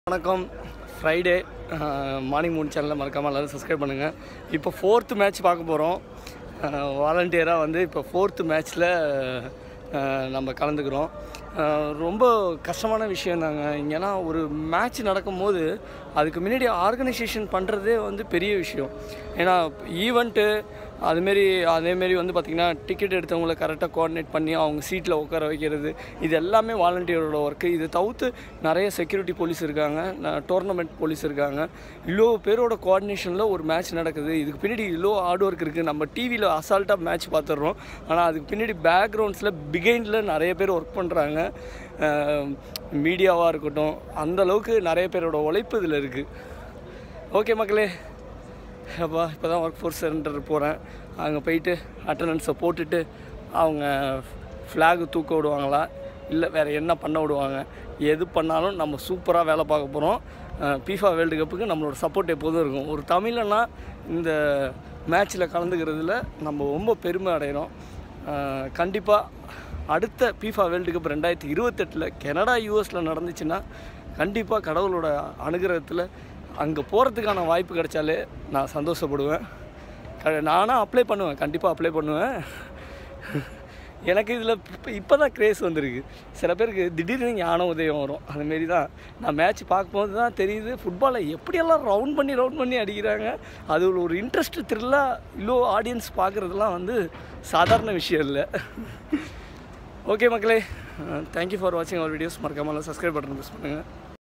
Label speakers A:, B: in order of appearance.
A: வணக்கம் Friday morning மூணு சேனலில் மறக்காமல் எல்லோரும் சப்ஸ்கிரைப் பண்ணுங்கள் இப்போ ஃபோர்த்து மேட்ச் பார்க்க போகிறோம் வாலண்டியராக வந்து இப்போ ஃபோர்த்து மேட்ச்சில் நம்ம கலந்துக்கிறோம் அஹ், ரொம்ப கஷ்டமான விஷயம் தாங்க ஏன்னா ஒரு மேட்ச் நடக்கும்போது அதுக்கு முன்னாடி ஆர்கனைசேஷன் பண்ணுறதே வந்து பெரிய விஷயம் ஏன்னா ஈவெண்ட்டு அதுமாரி அதேமாரி வந்து பார்த்திங்கன்னா டிக்கெட் எடுத்தவங்கள கரெக்டாக கோஆர்டினேட் பண்ணி அவங்க சீட்டில் உட்கார வைக்கிறது இது எல்லாமே வாலண்டியரோட ஒர்க்கு இது தவிர்த்து நிறைய செக்யூரிட்டி போலீஸ் இருக்காங்க டோர்னமெண்ட் போலீஸ் இருக்காங்க இவ்வளோ பேரோட கோஆர்டினேஷனில் ஒரு மேட்ச் நடக்குது இதுக்கு பின்னாடி இவ்வளோ ஹார்ட் ஒர்க் இருக்குது நம்ம டிவியில் அசால்ட்டாக மேட்ச் பார்த்துடுறோம் ஆனால் அதுக்கு பின்னாடி பேக்ரவுண்ட்ஸில் பிகைண்டில் நிறைய பேர் ஒர்க் பண்ணுறாங்க மீடியாவாக இருக்கட்டும் அந்த அளவுக்கு நிறைய பேரோட உழைப்பு இதில் இருக்குது ஓகே மக்களே அப்பா இப்போ தான் ஒர்க் ஃபோர்ஸ் சென்டர் போகிறேன் அங்கே போயிட்டு அட்டண்டன்ஸை போட்டுட்டு அவங்க ஃப்ளாகு தூக்க விடுவாங்களா இல்லை வேறு என்ன பண்ண விடுவாங்க எது பண்ணாலும் நம்ம சூப்பராக வேலை பார்க்க போகிறோம் பீஃபா வேர்ல்டு கப்புக்கு நம்மளோட சப்போர்ட் எப்போதும் இருக்கும் ஒரு தமிழனா இந்த மேட்ச்சில் கலந்துக்கிறதுல நம்ம ரொம்ப பெருமை அடைகிறோம் கண்டிப்பாக அடுத்த பீஃபா வேர்ல்டு கப் ரெண்டாயிரத்தி இருபத்தெட்டில் கனடா யூஎஸில் நடந்துச்சுன்னா கண்டிப்பாக கடவுளோட அனுகிரகத்தில் அங்கே போகிறதுக்கான வாய்ப்பு கிடைச்சாலே நான் சந்தோஷப்படுவேன் க நானாக அப்ளை பண்ணுவேன் கண்டிப்பாக அப்ளை பண்ணுவேன் எனக்கு இதில் இப்போ இப்போ தான் க்ரேஸ் வந்திருக்கு சில பேருக்கு திடீர்னு ஞான உதயம் வரும் அதுமாரி தான் நான் மேட்ச் பார்க்கும்போது தான் தெரியுது ஃபுட்பாலை எப்படியெல்லாம் ரவுண்ட் பண்ணி ரவுண்ட் பண்ணி அடிக்கிறாங்க அது ஒரு இன்ட்ரெஸ்ட் த்ரில்லாக இவ்வளோ ஆடியன்ஸ் பார்க்குறதுலாம் வந்து சாதாரண விஷயம் இல்லை ஓகே மக்களே தேங்க்யூ ஃபார் வாட்சிங் அவர் வீடியோஸ் மறக்காமல் சப்ஸ்கிரைப் பட்டன் ப்ரெஸ் பண்ணுங்கள்